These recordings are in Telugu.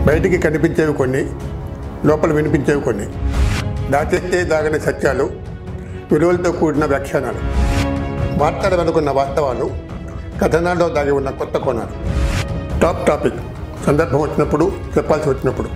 బయటికి కనిపించేవి కొన్ని లోపల వినిపించేవి కొన్ని దాచేస్తే దాగని సత్యాలు విలువలతో కూడిన వ్యాఖ్యానాలు వార్తలు వెనుకున్న వాస్తవాలు కథనాల్లో దాగి ఉన్న కొత్త కోణాలు టాప్ టాపిక్ సందర్భం వచ్చినప్పుడు చెప్పాల్సి వచ్చినప్పుడు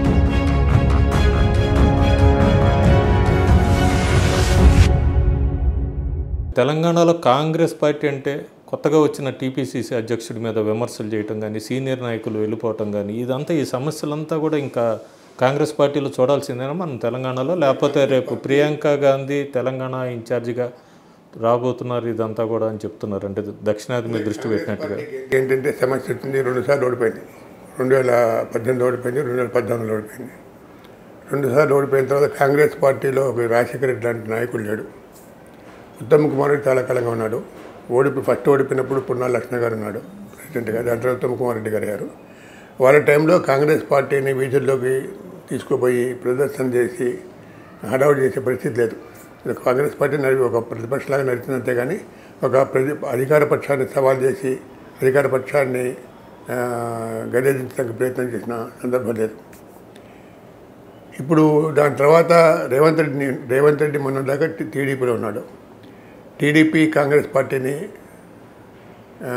తెలంగాణలో కాంగ్రెస్ పార్టీ అంటే కొత్తగా వచ్చిన టీపీసీసీ అధ్యక్షుడి మీద విమర్శలు చేయటం కానీ సీనియర్ నాయకులు వెళ్ళిపోవటం కానీ ఇదంతా ఈ సమస్యలంతా కూడా ఇంకా కాంగ్రెస్ పార్టీలో చూడాల్సిందేనా మనం తెలంగాణలో లేకపోతే రేపు ప్రియాంక గాంధీ తెలంగాణ ఇన్ఛార్జిగా రాబోతున్నారు ఇదంతా కూడా అని చెప్తున్నారు అంటే దక్షిణాది మీద దృష్టి పెట్టినట్టుగా ఏంటంటే సమస్య వచ్చింది రెండుసార్లు ఓడిపోయింది రెండు వేల పద్దెనిమిది ఓడిపోయింది రెండు వేల పద్నాలుగులో ఓడిపోయింది రెండుసార్లు ఓడిపోయిన తర్వాత కాంగ్రెస్ పార్టీలో ఒక రాజశేఖర రెడ్డి లాంటి నాయకుడు లేడు ఉత్తమ్ కుమార్ రెడ్డి చాలా కాలంగా ఉన్నాడు ఓడిపి ఫస్ట్ ఓడిపోయినప్పుడు పున్నా లక్ష్మణ గారు ఉన్నాడు ప్రెసిడెంట్గా దాని తర్వాత ఉత్తమ్ కుమార్ రెడ్డి గారు అయ్యారు వాళ్ళ టైంలో కాంగ్రెస్ పార్టీని వీధుల్లోకి తీసుకుపోయి ప్రదర్శన చేసి హడావుడి చేసే పరిస్థితి లేదు ఇది కాంగ్రెస్ పార్టీ నడిపి ఒక ప్రతిపక్షలాగా నడిచిందంతే కానీ ఒక ప్రతి అధికార పక్షాన్ని సవాల్ చేసి అధికార పక్షాన్ని ఆ, గడేదించడానికి ప్రయత్నం చేసిన సందర్భం లేదు ఇప్పుడు దాని తర్వాత రేవంత్ రెడ్డిని రేవంత్ రెడ్డి మొన్న దాకా టీ- టీడీపీలో ఉన్నాడు టీడీపీ కాంగ్రెస్ పార్టీని ఆ,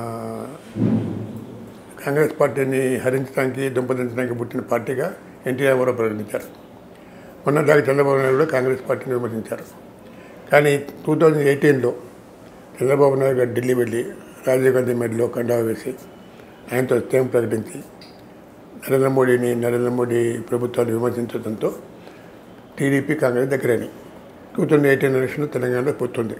కాంగ్రెస్ పార్టీని హరించడానికి దుంపదించడానికి పుట్టిన పార్టీగా ఎన్టీ రామారావు ప్రకటించారు మొన్న దాకా చంద్రబాబు నాయుడు కూడా కాంగ్రెస్ పార్టీని విమర్శించారు కానీ టూ థౌజండ్ ఎయిటీన్లో చంద్రబాబు నాయుడు గారు ఢిల్లీ వెళ్ళి రాజీవ్ గాంధీ మెడలో కండా వేసి ఆయనతో స్నేహం ప్రకటించి నరేంద్ర మోడీని నరేంద్ర మోడీ ప్రభుత్వాన్ని విమర్శించడంతో టీడీపీ కాంగ్రెస్ దగ్గరని టూ థౌజండ్ ఎయిటీన్ ఎలక్షన్ తెలంగాణలో పోతుంది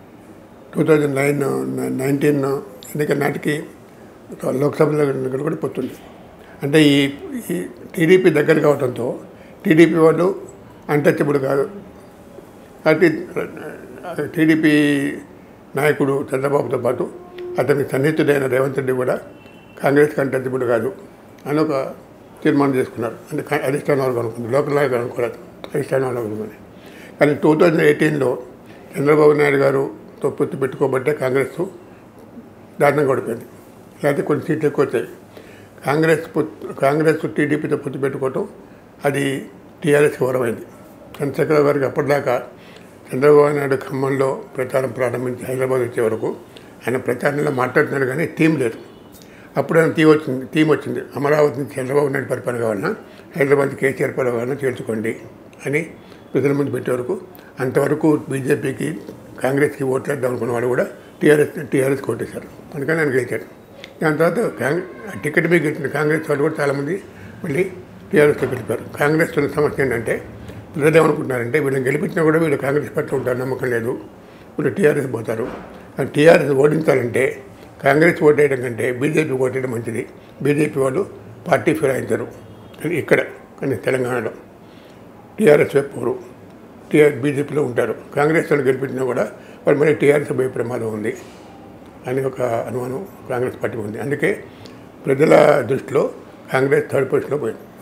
టూ థౌజండ్ నైన్ నైన్టీన్ ఎన్నికల నాటికి లోక్సభలో ఎన్నికలు కూడా పోతుంది అంటే ఈ ఈ టీడీపీ దగ్గర కావడంతో టీడీపీ వాళ్ళు అన్టచబుల్ కాదు కాబట్టి టీడీపీ నాయకుడు చంద్రబాబుతో పాటు అతని సన్నిహితుడైన రేవంత్ రెడ్డి కూడా కాంగ్రెస్కి అన్టచబుల్ కాదు అని ఒక తీర్మానం చేసుకున్నారు అంటే కా- అధిష్టాన వర్గం అనుకుంది లోకల్ నాయకులు అనుకోలేదు అధిష్టాన వర్గం అనుకుని కానీ టూ థౌజండ్ ఎయిటీన్లో చంద్రబాబు నాయుడు గారుతో పొత్తు పెట్టుకోబట్టే కాంగ్రెస్ దారుణంగా ఓడిపోయింది లేకపోతే కొన్ని సీట్లు ఎక్కువ వచ్చాయి కాంగ్రెస్ పొత్తు కాంగ్రెస్ టీడీపీతో పొత్తు పెట్టుకోవటం అది టీఆర్ఎస్కి వరమైంది చంద్రశేఖరరావు గారికి అప్పటిదాకా చంద్రబాబు నాయుడు ఖమ్మంలో ప్రచారం ప్రారంభించి హైదరాబాద్ వచ్చే వరకు ఆయన ప్రచారంలో మాట్లాడుతున్నాడు కానీ టీం లేదు అప్పుడు ఆయన టీం వచ్చింది టీం వచ్చింది అమరావతి నుంచి చంద్రబాబు నాయుడు పరిపాలన కావాలన్నా హైదరాబాద్ నుంచి కేసీఆర్ పరిపాలన కావాలన్నా చేర్చుకోండి అని ప్రజల ముందు పెట్టే వరకు అంతవరకు బీజేపీకి కాంగ్రెస్కి ఓట్లేద్దాం అనుకున్న వాళ్ళు కూడా టీఆర్ఎస్ టీఆర్ఎస్ కొట్టేశారు అందుకని ఆయన గెలిచాడు దాని తర్వాత కాంగ్రెస్ టికెట్ మీద గెలిచిన కాంగ్రెస్ వాళ్ళు కూడా చాలామంది మళ్ళీ టీఆర్ఎస్లో గెలిపారు కాంగ్రెస్ ఉన్న సమస్య ఏంటంటే ప్రజలు ఏమనుకుంటున్నారంటే వీళ్ళని గెలిపించినా కూడా వీళ్ళు కాంగ్రెస్ పార్టీలో ఉంటారు నమ్మకం లేదు వీళ్ళు టీఆర్ఎస్ పోతారు కానీ టీఆర్ఎస్ ఓడించాలంటే కాంగ్రెస్ ఓటేయడం కంటే బీజేపీ ఓటేయడం మంచిది బీజేపీ వాళ్ళు పార్టీ ఫిరాయించరు కానీ ఇక్కడ కానీ తెలంగాణలో టీఆర్ఎస్ వైపు పోరు టీఆర్ బీజేపీలో ఉంటారు కాంగ్రెస్ వాళ్ళు గెలిపించినా కూడా వాళ్ళు మళ్ళీ టీఆర్ఎస్ పోయే ప్రమాదం ఉంది అని ఒక అనుమానం కాంగ్రెస్ పార్టీ ఉంది అందుకే ప్రజల దృష్టిలో కాంగ్రెస్ థర్డ్ పొజిషన్లో పోయింది